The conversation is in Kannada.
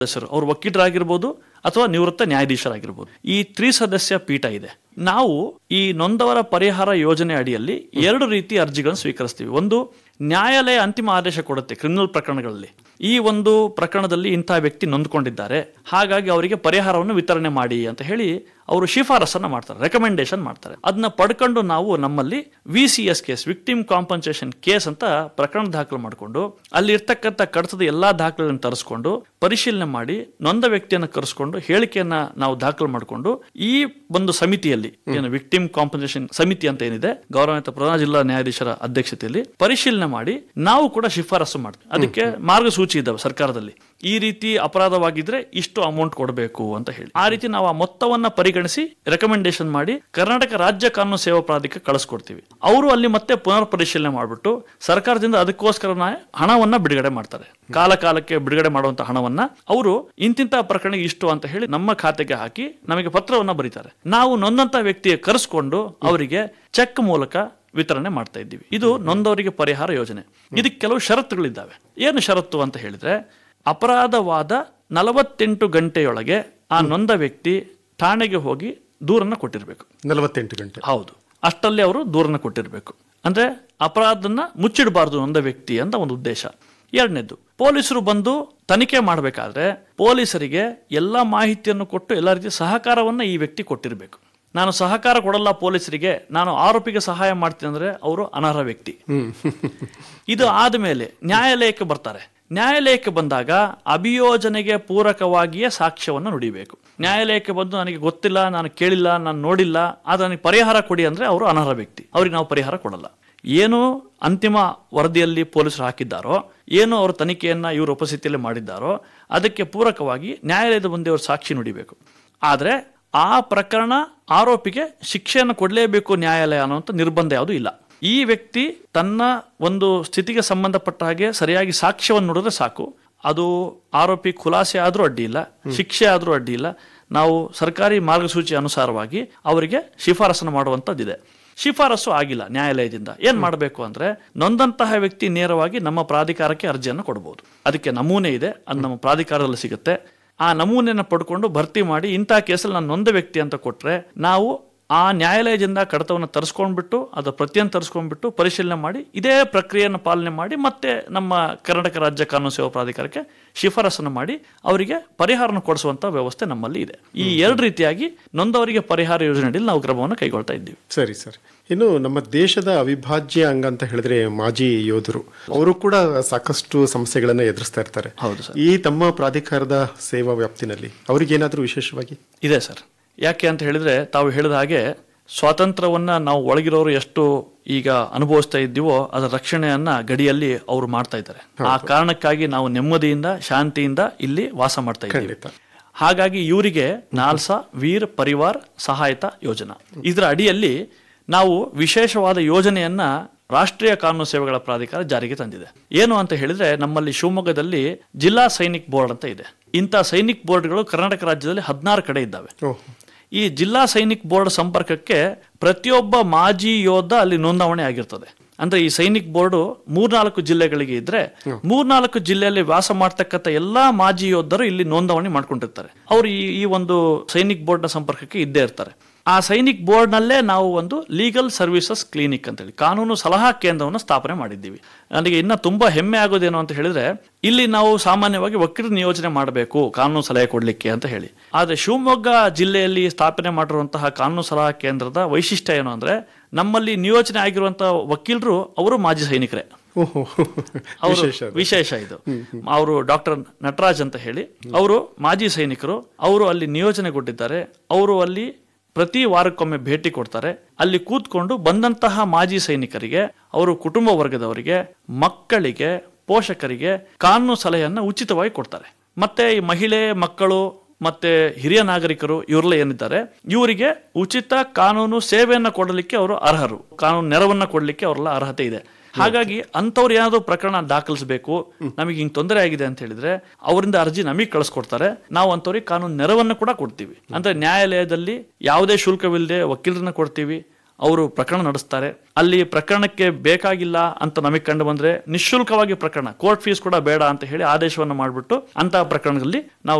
ಸದಸ್ಯರು ಅವರು ವಕೀಲರಾಗಿರ್ಬೋದು ಅಥವಾ ನಿವೃತ್ತ ನ್ಯಾಯಾಧೀಶರಾಗಿರ್ಬೋದು ಈ ತ್ರಿಸದಸ್ಯ ಪೀಠ ಇದೆ ನಾವು ಈ ನೊಂದವರ ಪರಿಹಾರ ಯೋಜನೆ ಅಡಿಯಲ್ಲಿ ಎರಡು ರೀತಿ ಅರ್ಜಿಗಳನ್ನು ಸ್ವೀಕರಿಸ್ತೀವಿ ಒಂದು ನ್ಯಾಯಾಲಯ ಅಂತಿಮ ಆದೇಶ ಕೊಡುತ್ತೆ ಕ್ರಿಮಿನಲ್ ಪ್ರಕರಣಗಳಲ್ಲಿ ಈ ಒಂದು ಪ್ರಕರಣದಲ್ಲಿ ಇಂತಹ ವ್ಯಕ್ತಿ ನೊಂದ್ಕೊಂಡಿದ್ದಾರೆ ಹಾಗಾಗಿ ಅವರಿಗೆ ಪರಿಹಾರವನ್ನು ವಿತರಣೆ ಮಾಡಿ ಅಂತ ಹೇಳಿ ಅವರು ಶಿಫಾರಸನ್ನ ಮಾಡ್ತಾರೆ ರೆಕಮೆಂಡೇಶನ್ ಮಾಡ್ತಾರೆ ಅದನ್ನ ಪಡ್ಕೊಂಡು ನಾವು ನಮ್ಮಲ್ಲಿ V C S case victim compensation case ಅಂತ ಪ್ರಕರಣ ದಾಖಲು ಮಾಡಿಕೊಂಡು ಅಲ್ಲಿ ಇರ್ತಕ್ಕಂಥ ಕಡತದ ಎಲ್ಲಾ ದಾಖಲೆಗಳನ್ನು ತರಿಸ್ಕೊಂಡು ಪರಿಶೀಲನೆ ಮಾಡಿ ನೊಂದ ವ್ಯಕ್ತಿಯನ್ನು ಕರೆಸ್ಕೊಂಡು ಹೇಳಿಕೆಯನ್ನ ನಾವು ದಾಖಲು ಮಾಡಿಕೊಂಡು ಈ ಒಂದು ಸಮಿತಿಯಲ್ಲಿ ಏನು ವಿಕ್ಟಿಮ್ ಕಾಂಪನ್ಸೇಷನ್ ಸಮಿತಿ ಅಂತ ಏನಿದೆ ಗೌರವಾನ್ವಿತ ಪ್ರಧಾನ ಜಿಲ್ಲಾ ನ್ಯಾಯಾಧೀಶರ ಅಧ್ಯಕ್ಷತೆಯಲ್ಲಿ ಪರಿಶೀಲನೆ ಮಾಡಿ ನಾವು ಕೂಡ ಶಿಫಾರಸು ಮಾಡ್ತೀವಿ ಅದಕ್ಕೆ ಮಾರ್ಗಸೂಚಿ ಇದ್ದಾವೆ ಸರ್ಕಾರದಲ್ಲಿ ಈ ರೀತಿ ಅಪರಾಧವಾಗಿದ್ರೆ ಇಷ್ಟು ಅಮೌಂಟ್ ಕೊಡಬೇಕು ಅಂತ ಹೇಳಿ ಆ ರೀತಿ ನಾವು ಆ ಮೊತ್ತವನ್ನ ಪರಿಗಣಿಸಿ ರೆಕಮೆಂಡೇಶನ್ ಮಾಡಿ ಕರ್ನಾಟಕ ರಾಜ್ಯ ಕಾನೂನು ಸೇವಾ ಪ್ರಾಧಿಕಾರ ಕಳಿಸ್ಕೊಡ್ತೀವಿ ಅವರು ಅಲ್ಲಿ ಮತ್ತೆ ಪುನರ್ ಪರಿಶೀಲನೆ ಮಾಡಿಬಿಟ್ಟು ಸರ್ಕಾರದಿಂದ ಅದಕ್ಕೋಸ್ಕರ ಹಣವನ್ನ ಬಿಡುಗಡೆ ಮಾಡ್ತಾರೆ ಕಾಲ ಕಾಲಕ್ಕೆ ಬಿಡುಗಡೆ ಮಾಡುವಂತ ಹಣವನ್ನ ಅವರು ಇಂತಿಂತ ಪ್ರಕರಣ ಇಷ್ಟು ಅಂತ ಹೇಳಿ ನಮ್ಮ ಖಾತೆಗೆ ಹಾಕಿ ನಮಗೆ ಪತ್ರವನ್ನ ಬರೀತಾರೆ ನಾವು ನೊಂದಂತ ವ್ಯಕ್ತಿಯ ಕರೆಸ್ಕೊಂಡು ಅವರಿಗೆ ಚೆಕ್ ಮೂಲಕ ವಿತರಣೆ ಮಾಡ್ತಾ ಇದ್ದೀವಿ ಇದು ನೊಂದವರಿಗೆ ಪರಿಹಾರ ಯೋಜನೆ ಇದಕ್ಕೆ ಕೆಲವು ಷರತ್ತುಗಳಿದ್ದಾವೆ ಏನು ಷರತ್ತು ಅಂತ ಹೇಳಿದ್ರೆ ಅಪರಾಧವಾದ ನಲವತ್ತೆಂಟು ಗಂಟೆಯೊಳಗೆ ಆ ನೊಂದ ವ್ಯಕ್ತಿ ಠಾಣೆಗೆ ಹೋಗಿ ದೂರನ್ನ ಕೊಟ್ಟಿರಬೇಕು ನಲವತ್ತೆಂಟು ಗಂಟೆ ಹೌದು ಅಷ್ಟಲ್ಲಿ ಅವರು ದೂರನ್ನ ಕೊಟ್ಟಿರಬೇಕು ಅಂದ್ರೆ ಅಪರಾಧನ ಮುಚ್ಚಿಡಬಾರ್ದು ನೊಂದ ವ್ಯಕ್ತಿ ಅಂತ ಒಂದು ಉದ್ದೇಶ ಎರಡನೇದು ಪೊಲೀಸರು ಬಂದು ತನಿಖೆ ಮಾಡಬೇಕಾದ್ರೆ ಪೊಲೀಸರಿಗೆ ಎಲ್ಲ ಮಾಹಿತಿಯನ್ನು ಕೊಟ್ಟು ಎಲ್ಲ ರೀತಿಯ ಸಹಕಾರವನ್ನ ಈ ವ್ಯಕ್ತಿ ಕೊಟ್ಟಿರಬೇಕು ನಾನು ಸಹಕಾರ ಕೊಡಲ್ಲ ಪೊಲೀಸರಿಗೆ ನಾನು ಆರೋಪಿಗೆ ಸಹಾಯ ಮಾಡ್ತೀನಿ ಅಂದ್ರೆ ಅವರು ಅನರ್ಹ ವ್ಯಕ್ತಿ ಇದು ಆದಮೇಲೆ ನ್ಯಾಯಾಲಯಕ್ಕೆ ಬರ್ತಾರೆ ನ್ಯಾಯಾಲಯಕ್ಕೆ ಬಂದಾಗ ಅಭಿಯೋಜನೆಗೆ ಪೂರಕವಾಗಿಯೇ ಸಾಕ್ಷ್ಯವನ್ನು ನುಡಿಬೇಕು ನ್ಯಾಯಾಲಯಕ್ಕೆ ಬಂದು ನನಗೆ ಗೊತ್ತಿಲ್ಲ ನಾನು ಕೇಳಿಲ್ಲ ನಾನು ನೋಡಿಲ್ಲ ಆದ್ರೆ ನನಗೆ ಪರಿಹಾರ ಕೊಡಿ ಅಂದ್ರೆ ಅವರು ಅನರ್ಹ ವ್ಯಕ್ತಿ ಅವ್ರಿಗೆ ನಾವು ಪರಿಹಾರ ಕೊಡಲ್ಲ ಏನು ಅಂತಿಮ ವರದಿಯಲ್ಲಿ ಪೊಲೀಸರು ಹಾಕಿದ್ದಾರೋ ಏನು ಅವರು ತನಿಖೆಯನ್ನ ಇವರು ಉಪಸ್ಥಿತಿಯಲ್ಲಿ ಮಾಡಿದ್ದಾರೋ ಅದಕ್ಕೆ ಪೂರಕವಾಗಿ ನ್ಯಾಯಾಲಯದ ಮುಂದೆ ಅವರು ಸಾಕ್ಷಿ ನುಡಿಬೇಕು ಆದರೆ ಆ ಪ್ರಕರಣ ಆರೋಪಿಗೆ ಶಿಕ್ಷೆಯನ್ನು ಕೊಡಲೇಬೇಕು ನ್ಯಾಯಾಲಯ ಅನ್ನುವಂಥ ನಿರ್ಬಂಧ ಯಾವುದೂ ಇಲ್ಲ ಈ ವ್ಯಕ್ತಿ ತನ್ನ ಒಂದು ಸ್ಥಿತಿಗೆ ಸಂಬಂಧಪಟ್ಟ ಹಾಗೆ ಸರಿಯಾಗಿ ಸಾಕ್ಷ್ಯವನ್ನು ನೋಡಿದ್ರೆ ಸಾಕು ಅದು ಆರೋಪಿ ಖುಲಾಸೆ ಆದರೂ ಅಡ್ಡಿ ಇಲ್ಲ ಶಿಕ್ಷೆ ಆದರೂ ಅಡ್ಡಿ ಇಲ್ಲ ನಾವು ಸರ್ಕಾರಿ ಮಾರ್ಗಸೂಚಿ ಅನುಸಾರವಾಗಿ ಅವರಿಗೆ ಶಿಫಾರಸನ್ನು ಮಾಡುವಂಥದ್ದಿದೆ ಶಿಫಾರಸು ಆಗಿಲ್ಲ ನ್ಯಾಯಾಲಯದಿಂದ ಏನ್ ಮಾಡಬೇಕು ಅಂದ್ರೆ ನೊಂದಂತಹ ವ್ಯಕ್ತಿ ನೇರವಾಗಿ ನಮ್ಮ ಪ್ರಾಧಿಕಾರಕ್ಕೆ ಅರ್ಜಿಯನ್ನು ಕೊಡಬಹುದು ಅದಕ್ಕೆ ನಮೂನೆ ಇದೆ ಅದು ನಮ್ಮ ಪ್ರಾಧಿಕಾರದಲ್ಲಿ ಸಿಗುತ್ತೆ ಆ ನಮೂನೆಯನ್ನು ಪಡ್ಕೊಂಡು ಭರ್ತಿ ಮಾಡಿ ಇಂತಹ ಕೇಸಲ್ಲಿ ನಾನು ನೊಂದ ವ್ಯಕ್ತಿ ಅಂತ ಕೊಟ್ರೆ ನಾವು ಆ ನ್ಯಾಯಾಲಯದಿಂದ ಕಡತವನ್ನು ತರಿಸ್ಕೊಂಡ್ಬಿಟ್ಟು ಅದರ ಪ್ರತಿಯನ್ನು ತರಿಸ್ಕೊಂಡ್ಬಿಟ್ಟು ಪರಿಶೀಲನೆ ಮಾಡಿ ಇದೇ ಪ್ರಕ್ರಿಯೆಯನ್ನು ಪಾಲನೆ ಮಾಡಿ ಮತ್ತೆ ನಮ್ಮ ಕರ್ನಾಟಕ ರಾಜ್ಯ ಕಾನೂನು ಸೇವಾ ಪ್ರಾಧಿಕಾರಕ್ಕೆ ಶಿಫಾರಸನ್ನು ಮಾಡಿ ಅವರಿಗೆ ಪರಿಹಾರನ ಕೊಡಿಸುವಂತ ವ್ಯವಸ್ಥೆ ನಮ್ಮಲ್ಲಿ ಇದೆ ಈ ಎರಡು ರೀತಿಯಾಗಿ ನೊಂದವರಿಗೆ ಪರಿಹಾರ ಯೋಜನೆಯಲ್ಲಿ ನಾವು ಕ್ರಮವನ್ನು ಕೈಗೊಳ್ತಾ ಇದ್ದೀವಿ ಸರಿ ಸರಿ ಇನ್ನು ನಮ್ಮ ದೇಶದ ಅವಿಭಾಜ್ಯ ಅಂಗ ಅಂತ ಹೇಳಿದ್ರೆ ಮಾಜಿ ಯೋಧರು ಅವರು ಕೂಡ ಸಾಕಷ್ಟು ಸಮಸ್ಯೆಗಳನ್ನ ಎದುರಿಸ್ತಾ ಇರ್ತಾರೆ ಹೌದು ಸರ್ ಈ ತಮ್ಮ ಪ್ರಾಧಿಕಾರದ ಸೇವಾ ವ್ಯಾಪ್ತಿನಲ್ಲಿ ಅವರಿಗೇನಾದ್ರೂ ವಿಶೇಷವಾಗಿ ಇದೆ ಸರ್ ಯಾಕೆ ಅಂತ ಹೇಳಿದ್ರೆ ತಾವು ಹೇಳಿದ ಹಾಗೆ ಸ್ವಾತಂತ್ರ್ಯವನ್ನ ನಾವು ಒಳಗಿರೋರು ಎಷ್ಟು ಈಗ ಅನುಭವಿಸ್ತಾ ಇದ್ದೀವೋ ಅದರ ರಕ್ಷಣೆಯನ್ನ ಗಡಿಯಲ್ಲಿ ಅವರು ಮಾಡ್ತಾ ಇದ್ದಾರೆ ಆ ಕಾರಣಕ್ಕಾಗಿ ನಾವು ನೆಮ್ಮದಿಯಿಂದ ಶಾಂತಿಯಿಂದ ಇಲ್ಲಿ ವಾಸ ಮಾಡ್ತಾ ಇದ್ದೀವಿ ಖಂಡಿತ ಹಾಗಾಗಿ ಇವರಿಗೆ ನಾಲ್ಸಾ ವೀರ್ ಪರಿವಾರ್ ಸಹಾಯತ ಯೋಜನಾ ಇದರ ಅಡಿಯಲ್ಲಿ ನಾವು ವಿಶೇಷವಾದ ಯೋಜನೆಯನ್ನ ರಾಷ್ಟ್ರೀಯ ಕಾನೂನು ಸೇವೆಗಳ ಪ್ರಾಧಿಕಾರ ಜಾರಿಗೆ ತಂದಿದೆ ಏನು ಅಂತ ಹೇಳಿದ್ರೆ ನಮ್ಮಲ್ಲಿ ಶಿವಮೊಗ್ಗದಲ್ಲಿ ಜಿಲ್ಲಾ ಸೈನಿಕ್ ಬೋರ್ಡ್ ಅಂತ ಇದೆ ಇಂಥ ಸೈನಿಕ್ ಬೋರ್ಡ್ಗಳು ಕರ್ನಾಟಕ ರಾಜ್ಯದಲ್ಲಿ ಹದಿನಾರು ಕಡೆ ಇದ್ದಾವೆ ಓಹ್ ಈ ಜಿಲ್ಲಾ ಸೈನಿಕ್ ಬೋರ್ಡ್ ಸಂಪರ್ಕಕ್ಕೆ ಪ್ರತಿಯೊಬ್ಬ ಮಾಜಿ ಯೋಧ ಅಲ್ಲಿ ನೋಂದಾವಣೆ ಆಗಿರ್ತದೆ ಅಂದ್ರೆ ಈ ಸೈನಿಕ್ ಬೋರ್ಡ್ ಮೂರ್ನಾಲ್ಕು ಜಿಲ್ಲೆಗಳಿಗೆ ಇದ್ರೆ ಮೂರ್ನಾಲ್ಕು ಜಿಲ್ಲೆಯಲ್ಲಿ ವಾಸ ಮಾಡ್ತಕ್ಕಂಥ ಎಲ್ಲಾ ಮಾಜಿ ಯೋಧರು ಇಲ್ಲಿ ನೋಂದಾವಣೆ ಮಾಡ್ಕೊಂಡಿರ್ತಾರೆ ಅವರು ಈ ಈ ಒಂದು ಸೈನಿಕ್ ಬೋರ್ಡ್ನ ಸಂಪರ್ಕಕ್ಕೆ ಇದ್ದೇ ಇರ್ತಾರೆ ಆ ಸೈನಿಕ್ ಬೋರ್ಡ್ ನಲ್ಲೇ ನಾವು ಒಂದು ಲೀಗಲ್ ಸರ್ವಿಸಸ್ ಕ್ಲಿನಿಕ್ ಅಂತೇಳಿ ಕಾನೂನು ಸಲಹಾ ಕೇಂದ್ರವನ್ನು ಸ್ಥಾಪನೆ ಮಾಡಿದ್ದೀವಿ ನನಗೆ ಇನ್ನ ತುಂಬಾ ಹೆಮ್ಮೆ ಆಗೋದೇನು ಅಂತ ಹೇಳಿದ್ರೆ ಇಲ್ಲಿ ನಾವು ಸಾಮಾನ್ಯವಾಗಿ ವಕೀಲರು ನಿಯೋಜನೆ ಮಾಡಬೇಕು ಕಾನೂನು ಸಲಹೆ ಕೊಡ್ಲಿಕ್ಕೆ ಅಂತ ಹೇಳಿ ಆದ್ರೆ ಶಿವಮೊಗ್ಗ ಜಿಲ್ಲೆಯಲ್ಲಿ ಸ್ಥಾಪನೆ ಮಾಡಿರುವಂತಹ ಕಾನೂನು ಸಲಹಾ ಕೇಂದ್ರದ ವೈಶಿಷ್ಟ್ಯ ಏನು ಅಂದ್ರೆ ನಮ್ಮಲ್ಲಿ ನಿಯೋಜನೆ ಆಗಿರುವಂತಹ ವಕೀಲರು ಅವರು ಮಾಜಿ ಸೈನಿಕರೇ ಓಹೋ ಅವರು ವಿಶೇಷ ಅದು. ವಿಶೇಷ ಇದು ಅವರು ಡಾಕ್ಟರ್ ನಟರಾಜ್ ಅಂತ ಹೇಳಿ ಅವರು ಮಾಜಿ ಸೈನಿಕರು ಅವರು ಅಲ್ಲಿ ನಿಯೋಜನೆಗೊಂಡಿದ್ದಾರೆ ಅವರು ಅಲ್ಲಿ ಪ್ರತಿ ವಾರಕ್ಕೊಮ್ಮೆ ಭೇಟಿ ಕೊಡ್ತಾರೆ ಅಲ್ಲಿ ಕೂತ್ಕೊಂಡು ಬಂದಂತಹ ಮಾಜಿ ಸೈನಿಕರಿಗೆ ಅವರು ಕುಟುಂಬ ವರ್ಗದವರಿಗೆ ಮಕ್ಕಳಿಗೆ ಪೋಷಕರಿಗೆ ಕಾನೂನು ಸಲಹೆಯನ್ನ ಉಚಿತವಾಗಿ ಕೊಡ್ತಾರೆ ಮತ್ತೆ ಈ ಮಹಿಳೆ ಮಕ್ಕಳು ಮತ್ತೆ ಹಿರಿಯ ನಾಗರಿಕರು ಇವರೆಲ್ಲ ಏನಿದ್ದಾರೆ ಇವರಿಗೆ ಉಚಿತ ಕಾನೂನು ಸೇವೆಯನ್ನ ಕೊಡಲಿಕ್ಕೆ ಅವರು ಅರ್ಹರು ಕಾನೂನು ನೆರವನ್ನ ಕೊಡಲಿಕ್ಕೆ ಅವರೆಲ್ಲ ಅರ್ಹತೆ ಇದೆ ಹಾಗಾಗಿ ಅಂಥವ್ರು ಏನಾದ್ರು ಪ್ರಕರಣ ದಾಖಲಿಸಬೇಕು ನಮಗೆ ಹಿಂಗ್ ತೊಂದರೆ ಆಗಿದೆ ಅಂತ ಹೇಳಿದ್ರೆ ಅವರಿಂದ ಅರ್ಜಿ ನಮಗೆ ಕಳಿಸ್ಕೊಡ್ತಾರೆ ನಾವು ಅಂಥವ್ರಿಗೆ ಕಾನೂನು ನೆರವನ್ನ ಕೂಡ ಕೊಡ್ತೀವಿ ಅಂದ್ರೆ ನ್ಯಾಯಾಲಯದಲ್ಲಿ ಯಾವುದೇ ಶುಲ್ಕವಿಲ್ಲದೆ ವಕೀಲರನ್ನ ಕೊಡ್ತೀವಿ ಅವರು ಪ್ರಕರಣ ನಡೆಸ್ತಾರೆ ಅಲ್ಲಿ ಪ್ರಕರಣಕ್ಕೆ ಬೇಕಾಗಿಲ್ಲ ಅಂತ ನಮಗೆ ಕಂಡು ಬಂದ್ರೆ ನಿಶುಲ್ಕವಾಗಿ ಪ್ರಕರಣ ಕೋರ್ಟ್ ಫೀಸ್ ಕೂಡ ಬೇಡ ಅಂತ ಹೇಳಿ ಆದೇಶವನ್ನು ಮಾಡಿಬಿಟ್ಟು ಅಂತಹ ಪ್ರಕರಣದಲ್ಲಿ ನಾವು